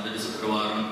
మొదటి శుక్రవారం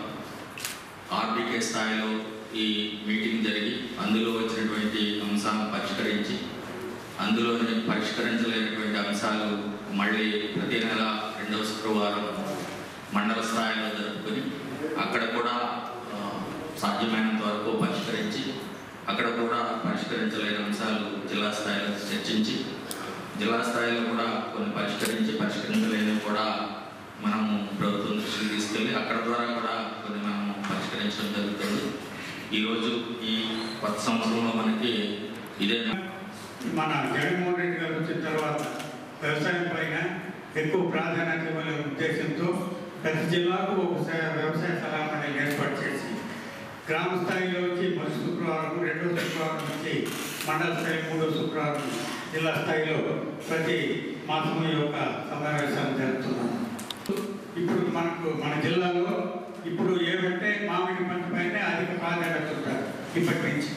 ఆర్బీకే స్థాయిలో ఈ మీటింగ్ జరిగి అందులో వచ్చినటువంటి అంశాలను పరిష్కరించి అందులోని పరిష్కరించలేనటువంటి అంశాలు మళ్ళీ ప్రతి నెల రెండవ శుక్రవారం మండల స్థాయిలో జరుపుకొని అక్కడ కూడా ఆ, సాధ్యమైనంత వరకు పరిష్కరించి అక్కడ కూడా పరిష్కరించలేని అంశాలు జిల్లా స్థాయిలో చర్చించి జిల్లా స్థాయిలో కూడా కొన్ని పరిష్కరించి పరిష్కరించలేనివి కూడా మనము ప్రభుత్వం దృష్టికి తీసుకెళ్ళి అక్కడ ద్వారా కూడా కొన్ని మనము పరిష్కరించడం జరుగుతుంది ఈరోజు ఈ కొత్త సంవత్సరంలో మనకి ఇదే మన జగన్మోహన్ రెడ్డి గారు వచ్చిన తర్వాత వ్యవసాయం పైన ఎక్కువ ప్రాధాన్యత ఇవ్వాలనే ఉద్దేశంతో ప్రతి జిల్లాకు ఒక స- వ్యవసాయ సలహా మండలి ఏర్పాటు చేసి గ్రామ స్థాయిలో వచ్చి మొదటి శుక్రవారం రెండో శుక్రవారం నుంచి మండల స్థాయి మూడో శుక్రవారం జిల్లా స్థాయిలో ప్రతి మాసము ఈ యొక్క సమావేశాలు జరుపుతున్నాం ఇప్పుడు మనకు మన జిల్లాలో ఇప్పుడు ఏమంటే మామిడి పంట పైన అధిక ప్రాధాన్యత ఉంటారు ఇప్పటి నుంచి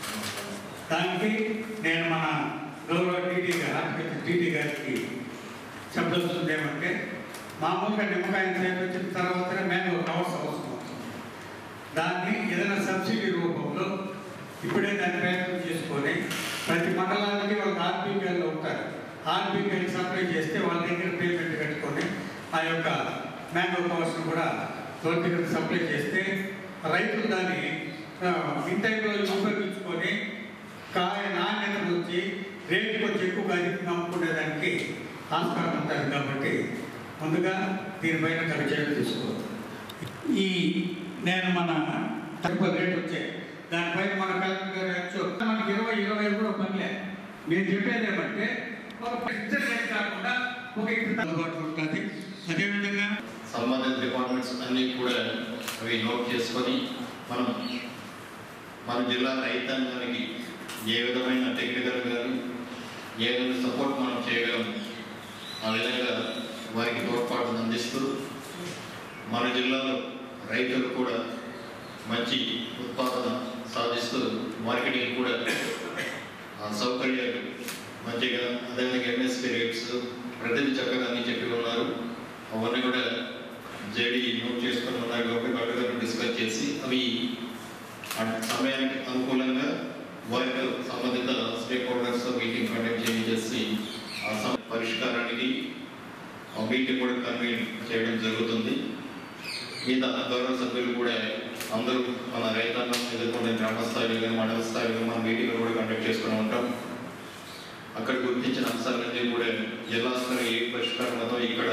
దానికి నేను మన గౌరవ టీటీ హాస్పిటల్ టీటీ గారికి చెప్పదలుచుకుంది ఏమంటే మామూలుగా నిమ్మకాయ చేపించిన తర్వాతనే మేము కవర్స్ అవసరం అవుతుంది దాన్ని ఏదైనా సబ్సిడీ రూపంలో ఇప్పుడే దాన్ని ప్రయత్నం చేసుకొని ప్రతి మండలానికి వాళ్ళకి ఆర్బీకేలు ఉంటారు ఆర్బీకేకి సప్లై చేస్తే వాళ్ళ దగ్గర పేమెంట్ కట్టుకొని ఆ యొక్క మ్యాంగో కవర్స్ను కూడా వాళ్ళ దగ్గర సప్లై చేస్తే రైతులు దాన్ని ఆ, ఇన్ టైంలో ఉపయోగించుకొని కాయ నాణ్యత వచ్చి రేటు కొంచెం ఎక్కువగా అధికంగా అమ్ముకునేదానికి ఆస్కారం ఉంటుంది కాబట్టి ముందుగా దీనిపైన తగు చర్యలు తీసుకోవాలి ఈ నేను మన తక్కువ రేట్ వచ్చాయి దానిపైన మన కలెక్టర్ గారు వచ్చు మనకి ఇరవై ఇరవై ఐదు కూడా పనిలే నేను చెప్పేది ఏమంటే ఒక పెద్ద రేట్ కాకుండా ఒక ఇంటి అందుబాటులో ఉంటుంది అదేవిధంగా సంబంధిత డిపార్ట్మెంట్స్ అన్నీ కూడా అవి నోట్ చేసుకొని మనం మన జిల్లా రైతాంగానికి ఏ విధమైన టెక్నికల్ కానీ ఏ విధమైన సపోర్ట్ మనం చేయగలం ఆ విధంగా వారికి తోడ్పాటును అందిస్తూ మన జిల్లాలో రైతులు కూడా మంచి ఉత్పాదన సాధిస్తూ మార్కెటింగ్ కూడా ఆ సౌకర్యాలు మంచిగా అదేవిధంగా ఎంఎస్పీ రేట్స్ ప్రతిదీ చక్కగా అన్ని చెప్పి ఉన్నారు అవన్నీ కూడా జేడీ నోట్ చేసుకొని ఉన్నారు కాబట్టి వాటి గారు డిస్కస్ చేసి అవి ఆ సమయానికి అనుకూలంగా వారితో సంబంధిత స్టేక్ హోల్డర్స్ మీటింగ్ కండక్ట్ చేయించేసి ఆ సమ పరిష్కారానికి ఆ మీటింగ్ కూడా కన్వీన్ చేయడం జరుగుతుంది మిగతా గౌరవ సభ్యులు కూడా అందరూ మన రైతాంగం ఎదుర్కొనే గ్రామ స్థాయిలో కానీ మండల స్థాయిలో కానీ మన మీటింగ్ కూడా కండక్ట్ చేసుకుని ఉంటాం అక్కడ గుర్తించిన అంశాలన్నీ కూడా జిల్లా స్థాయి ఏ పరిష్కారంతో ఇక్కడ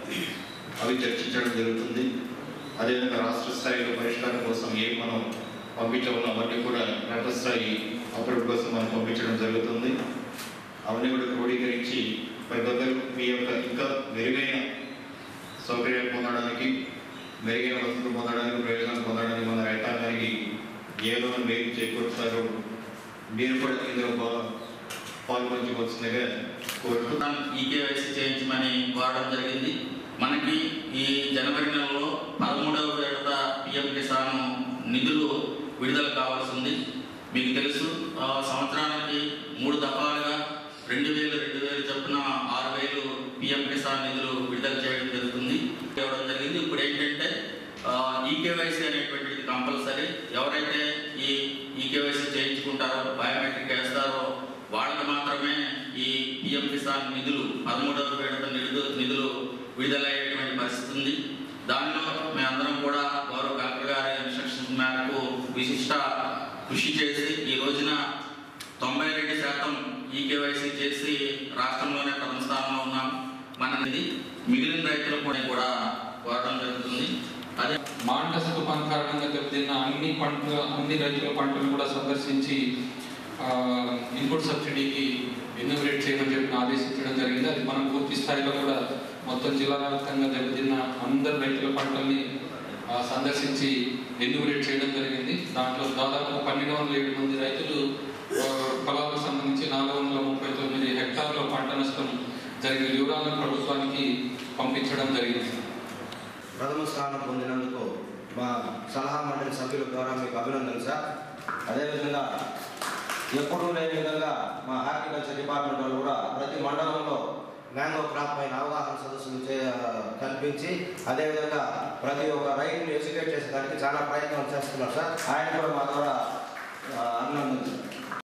అవి చర్చించడం జరుగుతుంది అదేవిధంగా రాష్ట్ర స్థాయిలో పరిష్కారం కోసం ఏం మనం పంపించవలో అవన్నీ కూడా రాష్ట్ర స్థాయి అప్రూవ్ కోసం మనం పంపించడం జరుగుతుంది అవన్నీ కూడా క్రోడీకరించి ప్రతి ఒక్కరు మీ యొక్క ఇంకా మెరుగైన సౌకర్యాలు పొందడానికి మెరుగైన వసతులు పొందడానికి ప్రయోజనాలు పొందడానికి మన రైతాంగానికి ఏదో మేలు చేకూరుతారో మీరు కూడా ఇందులో పా- పాల్పంచుకోవాల్సిందిగా కోరుతూ ఈకేవైసీ చేయించమని కోరడం జరిగింది మనకి ఈ జనవరి నెలలో పదమూడవ విడత పిఎం కిసాన్ నిధులు విడుదల కావాల్సి ఉంది మీకు తెలుసు ఆ, సంవత్సరానికి మూడు దఫాలుగా రెండు వేలు రెండు వేలు చొప్పున ఆరు వేలు పిఎం కిసాన్ నిధులు విడుదల చేయడం జరుగుతుంది ఇవ్వడం జరిగింది ఇప్పుడు ఏంటంటే ఈకేవైసీ అనేటువంటిది కంపల్సరీ ఎవరైతే ఈ ఈకేవైసీ చేయించుకుంటారో బయోమెట్రిక్ వేస్తారో వాళ్ళకి మాత్రమే ఈ పిఎం కిసాన్ నిధులు పదమూడవ విడత నిధులు నిధులు విడుదలయ్యేటువంటి పరిస్థితి ఉంది దానిలో మేమందరం కూడా గౌరవ కలెక్టర్ గారి ఇన్స్ట్రక్షన్స్ మేరకు విశిష్ట కృషి చేసి ఈ రోజున తొంభై రెండు శాతం ఈకేవైసీ చేసి రాష్ట్రంలోనే ప్రథమ స్థానంలో ఉన్నాం మనది మిగిలిన రైతులు కూడా కూడా కోరడం జరుగుతుంది అదే మాంటస్ తుఫాన్ కారణంగా దెబ్బతిన్న అన్ని పంటలు అన్ని రైతుల పంటలు కూడా సందర్శించి ఆ, ఇన్పుట్ సబ్సిడీకి ఎన్యూమరేట్ చేయమని చెప్పి ఆదేశించడం జరిగింది అది మనం పూర్తి స్థాయిలో కూడా మొత్తం జిల్లా వ్యాప్తంగా దెబ్బతిన్న అందరు రైతుల పంటల్ని ఆ, సందర్శించి ఎన్యూమరేట్ చేయడం జరిగింది దాంట్లో దాదాపు పన్నెండు వందల ఏడు మంది రైతులు ఆ, పొలాలకు సంబంధించి నాలుగు వందల ముప్పై తొమ్మిది హెక్టార్ల పంట నష్టం జరిగిన వివరాలను ప్రభుత్వానికి పంపించడం జరిగింది ప్రథమ స్థానం పొందినందుకు మా సలహా మండలి సభ్యుల ద్వారా మీకు అభినందనలు సార్ అదేవిధంగా ఎప్పుడూ లేని విధంగా మా హార్టికల్చర్ డిపార్ట్మెంట్ వాళ్ళు కూడా ప్రతి మండలంలో మ్యాంగో క్రాప్ పైన అవగాహన సదస్సులు చే కల్పించి అదేవిధంగా ప్రతి ఒక్క రైతుని ఎడ్యుకేట్ చేసేదానికి చాలా ప్రయత్నం చేస్తున్నారు సార్ ఆయన కూడా మా ద్వారా